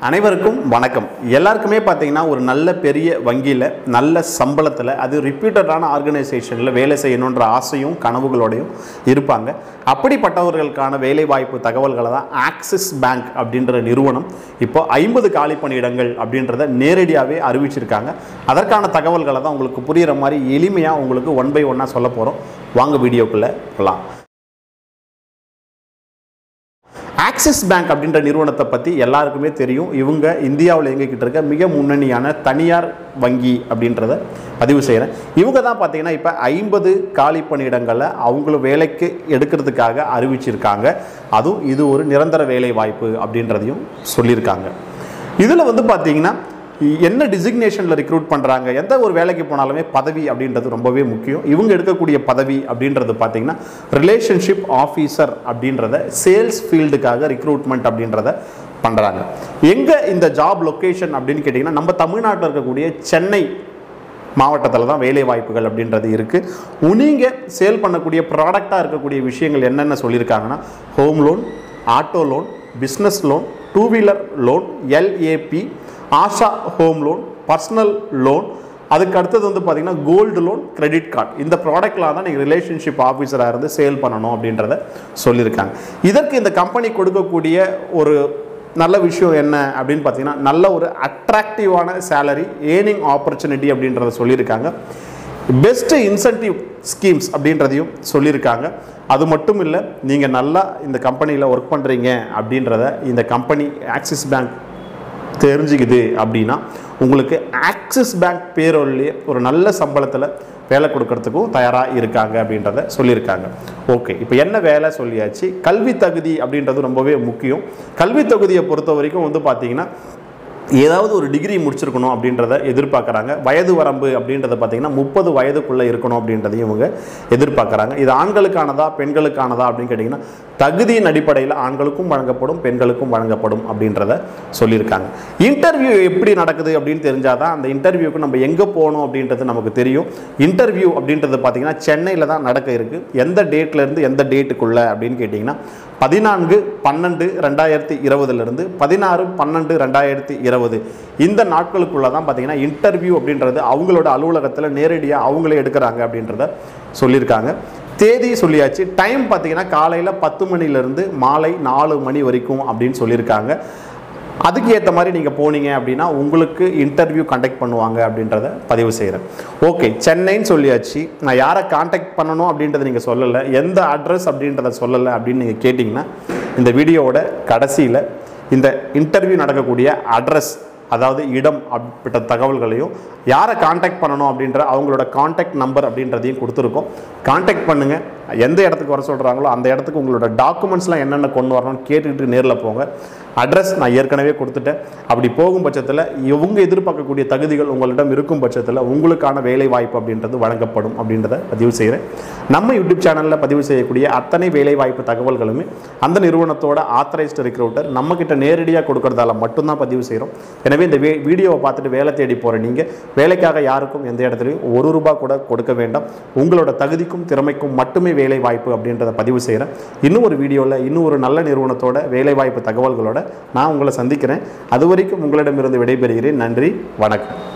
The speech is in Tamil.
அனைவருக்கும் வணக்கம் எல்லாருக்குமே பார்த்தீங்கன்னா ஒரு நல்ல பெரிய வங்கியில் நல்ல சம்பளத்தில் அது ரிப்பீட்டடான ஆர்கனைசேஷனில் வேலை செய்யணுன்ற ஆசையும் கனவுகளோடையும் இருப்பாங்க அப்படிப்பட்டவர்களுக்கான வேலை வாய்ப்பு தகவல்களை தான் ஆக்சிஸ் பேங்க் அப்படின்ற நிறுவனம் இப்போ ஐம்பது காலி பணியிடங்கள் அப்படின்றத நேரடியாகவே அறிவிச்சிருக்காங்க அதற்கான தகவல்களை தான் உங்களுக்கு புரிகிற மாதிரி எளிமையாக உங்களுக்கு ஒன் பை ஒன்னாக சொல்ல போகிறோம் வாங்க வீடியோக்குள்ளே போகலாம் ஆக்சிஸ் பேங்க் அப்படின்ற நிறுவனத்தை பற்றி எல்லாருக்குமே தெரியும் இவங்க இந்தியாவில் இயங்கிக்கிட்டு இருக்க மிக முன்னணியான தனியார் வங்கி அப்படின்றத பதிவு செய்கிறேன் இவங்க தான் பார்த்தீங்கன்னா இப்போ ஐம்பது காலி பணியிடங்களை அவங்களும் வேலைக்கு எடுக்கிறதுக்காக அறிவிச்சிருக்காங்க அதுவும் இது ஒரு நிரந்தர வேலை வாய்ப்பு அப்படின்றதையும் சொல்லியிருக்காங்க இதில் வந்து பார்த்தீங்கன்னா என்ன டிசிக்னேஷனில் ரெக்ரூட் பண்ணுறாங்க எந்த ஒரு வேலைக்கு போனாலுமே பதவி அப்படின்றது ரொம்பவே முக்கியம் இவங்க எடுக்கக்கூடிய பதவி அப்படின்றது பார்த்தீங்கன்னா ரிலேஷன்ஷிப் ஆஃபீஸர் அப்படின்றத சேல்ஸ் ஃபீல்டுக்காக ரெக்ரூட்மெண்ட் அப்படின்றத பண்ணுறாங்க எங்கே இந்த ஜாப் லொக்கேஷன் அப்படின்னு கேட்டிங்கன்னா நம்ம தமிழ்நாட்டில் இருக்கக்கூடிய சென்னை மாவட்டத்தில் தான் வேலை வாய்ப்புகள் அப்படின்றது இருக்குது நீங்கள் சேல் பண்ணக்கூடிய ப்ராடக்டாக இருக்கக்கூடிய விஷயங்கள் என்னென்ன சொல்லியிருக்காங்கன்னா home loan auto loan business loan two wheeler loan LAP Asha home loan personal loan அதுக்கு அடுத்தது வந்து பார்த்தீங்கன்னா கோல்டு லோன் கிரெடிட் கார்டு இந்த ப்ராடக்ட்லாம் தான் நீங்கள் ரிலேஷன்ஷிப் ஆஃபீஸராக இருந்து சேல் பண்ணணும் அப்படின்றத சொல்லியிருக்காங்க இதற்கு இந்த கம்பெனி கொடுக்கக்கூடிய ஒரு நல்ல விஷயம் என்ன அப்படின்னு பார்த்தீங்கன்னா நல்ல ஒரு அட்ராக்டிவான சேலரி ஏர்னிங் ஆப்பர்ச்சுனிட்டி அப்படின்றத சொல்லியிருக்காங்க பெஸ்ட்டு இன்சென்டிவ் ஸ்கீம்ஸ் அப்படின்றதையும் சொல்லியிருக்காங்க அது மட்டும் இல்லை நீங்கள் நல்லா இந்த கம்பெனியில் ஒர்க் பண்ணுறீங்க அப்படின்றத இந்த கம்பெனி ஆக்சிஸ் பேங்க் தெரிஞ்சுக்குது அப்படின்னா உங்களுக்கு ஆக்சிஸ் பேங்க் பேரோல்லையே ஒரு நல்ல சம்பளத்தில் வேலை கொடுக்கறதுக்கும் தயாராக இருக்காங்க அப்படின்றத சொல்லியிருக்காங்க ஓகே இப்போ என்ன வேலை சொல்லியாச்சு கல்வி தகுதி அப்படின்றது ரொம்பவே முக்கியம் கல்வி தகுதியை பொறுத்த வரைக்கும் வந்து பார்த்தீங்கன்னா ஏதாவது ஒரு டிகிரி முடிச்சிருக்கணும் அப்படின்றத எதிர்பார்க்குறாங்க வயது வரம்பு அப்படின்றத பார்த்தீங்கன்னா முப்பது வயதுக்குள்ளே இருக்கணும் அப்படின்றதையும் இவங்க எதிர்பார்க்குறாங்க இது ஆண்களுக்கானதா பெண்களுக்கானதா அப்படின்னு கேட்டிங்கன்னா தகுதியின் அடிப்படையில் ஆண்களுக்கும் வழங்கப்படும் பெண்களுக்கும் வழங்கப்படும் அப்படின்றத சொல்லியிருக்காங்க இன்டர்வியூ எப்படி நடக்குது அப்படின்னு தெரிஞ்சால் தான் அந்த இன்டர்வியூக்கு நம்ம எங்கே போகணும் அப்படின்றது நமக்கு தெரியும் இன்டர்வியூ அப்படின்றது பார்த்தீங்கன்னா சென்னையில் தான் நடக்க இருக்குது எந்த டேட்லேருந்து எந்த டேட்டுக்குள்ளே அப்படின்னு கேட்டிங்கன்னா பதினான்கு பன்னெண்டு ரெண்டாயிரத்தி இருபதுலேருந்து பதினாறு பன்னெண்டு ரெண்டாயிரத்தி இருபது இந்த நாட்களுக்குள்ளே தான் பார்த்தீங்கன்னா இன்டர்வியூ அப்படின்றது அவங்களோட அலுவலகத்தில் நேரடியாக அவங்களே எடுக்கிறாங்க அப்படின்றத சொல்லியிருக்காங்க தேதி சொல்லியாச்சு டைம் பார்த்தீங்கன்னா காலையில் பத்து மணிலேருந்து மாலை நாலு மணி வரைக்கும் அப்படின்னு சொல்லியிருக்காங்க அதுக்கு ஏற்ற மாதிரி நீங்கள் போனீங்க அப்படின்னா உங்களுக்கு இன்டர்வியூ கண்டக்ட் பண்ணுவாங்க அப்படின்றத பதிவு செய்கிறேன் ஓகே சென்னைன்னு சொல்லியாச்சு நான் யாரை காண்டாக்ட் பண்ணணும் அப்படின்றத நீங்கள் சொல்லலை எந்த அட்ரஸ் அப்படின்றத சொல்லலை அப்படின்னு நீங்கள் கேட்டிங்கன்னா இந்த வீடியோவோட கடைசியில் இந்த இன்டர்வியூ நடக்கக்கூடிய அட்ரஸ் அதாவது இடம் அப்படிப்பட்ட தகவல்களையும் யாரை காண்டாக்ட் பண்ணணும் அப்படின்ற அவங்களோட காண்டாக்ட் நம்பர் அப்படின்றதையும் கொடுத்துருக்கோம் காண்டாக்ட் பண்ணுங்கள் எந்த இடத்துக்கு வர சொல்கிறாங்களோ அந்த இடத்துக்கு உங்களோட டாக்குமெண்ட்ஸ்லாம் என்னென்ன கொண்டு வரணும்னு கேட்டுக்கிட்டு நேரில் போங்க அட்ரஸ் நான் ஏற்கனவே கொடுத்துட்டேன் அப்படி போகும் பட்சத்தில் இவங்க எதிர்பார்க்கக்கூடிய தகுதிகள் உங்களிடம் இருக்கும் பட்சத்தில் உங்களுக்கான வேலை வாய்ப்பு அப்படின்றது வழங்கப்படும் அப்படின்றத பதிவு செய்கிறேன் நம்ம யூடியூப் சேனலில் பதிவு செய்யக்கூடிய அத்தனை வேலை வாய்ப்பு தகவல்களுமே அந்த நிறுவனத்தோட ஆத்தரைஸ்டு ரெக்ரூட்டர் நம்மக்கிட்ட நேரடியாக கொடுக்கறதால மட்டும்தான் பதிவு செய்கிறோம் எனவே இந்த வே வீடியோவை பார்த்துட்டு வேலை தேடி போகிற நீங்கள் வேலைக்காக யாருக்கும் எந்த இடத்துலையும் ஒரு ரூபா கூட கொடுக்க வேண்டாம் உங்களோட தகுதிக்கும் திறமைக்கும் மட்டுமே வேலை வாய்ப்பு அப்படின்றத பதிவு செய்கிறேன் இன்னும் ஒரு வீடியோவில் இன்னும் ஒரு நல்ல நிறுவனத்தோட வேலை வாய்ப்பு தகவல்களோட நான் உங்களை சந்திக்கிறேன் அது வரைக்கும் உங்களிடமிருந்து விடைபெறுகிறேன் நன்றி வணக்கம்